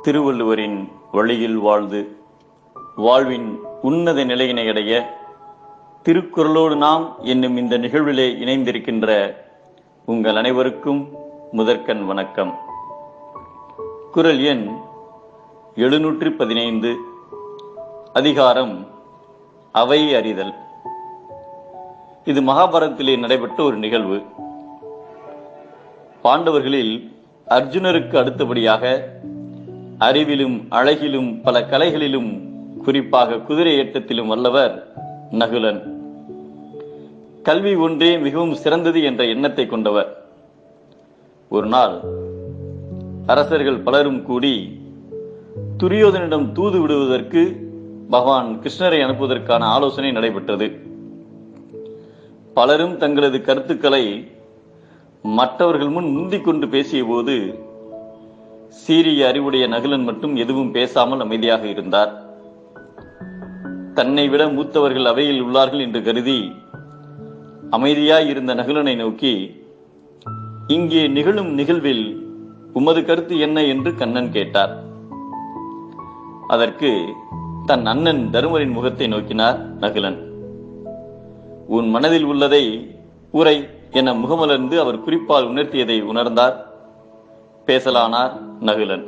திருவள்ளுவரின் வழியில் வாழ்ந்து வாழ்வின் உன்னத நிலையினை அடைய திருக்குறளோடு நாம் என்னும் இந்த நிகழ்விலே இணைந்திருக்கின்ற உங்கள் அனைவருக்கும் முதற்கண் வணக்கம் குரல் எண் எழுநூற்றி பதினைந்து அதிகாரம் அவை அறிதல் இது மகாபாரதத்திலே நடைபெற்ற ஒரு நிகழ்வு பாண்டவர்களில் அர்ஜுனருக்கு அடுத்தபடியாக அறிவிலும் அழகிலும் பல கலைகளிலும் குறிப்பாக குதிரை ஏற்றத்திலும் வல்லவர் நகுலன் கல்வி ஒன்றே மிகவும் சிறந்தது என்ற எண்ணத்தை கொண்டவர் ஒரு நாள் அரசர்கள் பலரும் கூடி துரியோதனிடம் தூது விடுவதற்கு பகவான் கிருஷ்ணரை அனுப்புவதற்கான ஆலோசனை நடைபெற்றது பலரும் தங்களது கருத்துக்களை மற்றவர்கள் முன் முந்திக் கொண்டு பேசிய போது சீரிய அறிவுடைய நகுலன் மட்டும் எதுவும் பேசாமல் அமைதியாக இருந்தார் தன்னை விட மூத்தவர்கள் அவையில் உள்ளார்கள் என்று கருதி அமைதியாய் இருந்த நகுலனை நோக்கி இங்கே நிகழும் நிகழ்வில் உமது கருத்து என்ன என்று கண்ணன் கேட்டார் அதற்கு தன் அண்ணன் தருமரின் முகத்தை நோக்கினார் நகுலன் உன் மனதில் உள்ளதை உரை என முகமலர்ந்து அவர் குறிப்பால் உணர்த்தியதை உணர்ந்தார் பேசலானார் நகுலன்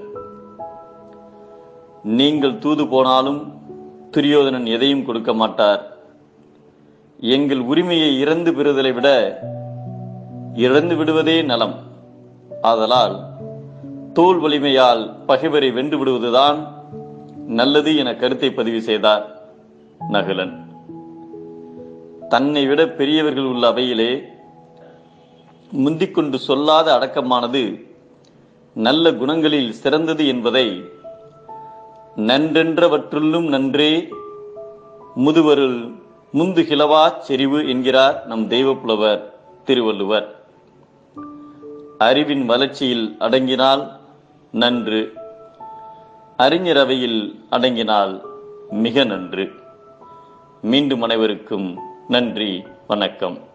நீங்கள் தூது போனாலும் துரியோதனன் எதையும் கொடுக்க மாட்டார் எங்கள் உரிமையை இறந்து பெறுதலை விட இறந்து விடுவதே நலம் ஆதலால் தோல் வலிமையால் பகைவரை வென்று விடுவதுதான் நல்லது என கருத்தை பதிவு செய்தார் நகுலன் தன்னை விட பெரியவர்கள் உள்ள அவையிலே முந்திக்கொண்டு சொல்லாத அடக்கமானது நல்ல குணங்களில் சிறந்தது என்பதை நன்றென்றவற்றுள்ளும் நன்றே முதுவருள் முந்து கிளவா செறிவு என்கிறார் நம் தெய்வப்புலவர் திருவள்ளுவர் அறிவின் வளர்ச்சியில் அடங்கினால் நன்று அறிஞரவையில் அடங்கினால் மிக நன்று மீண்டும் அனைவருக்கும் நன்றி வணக்கம்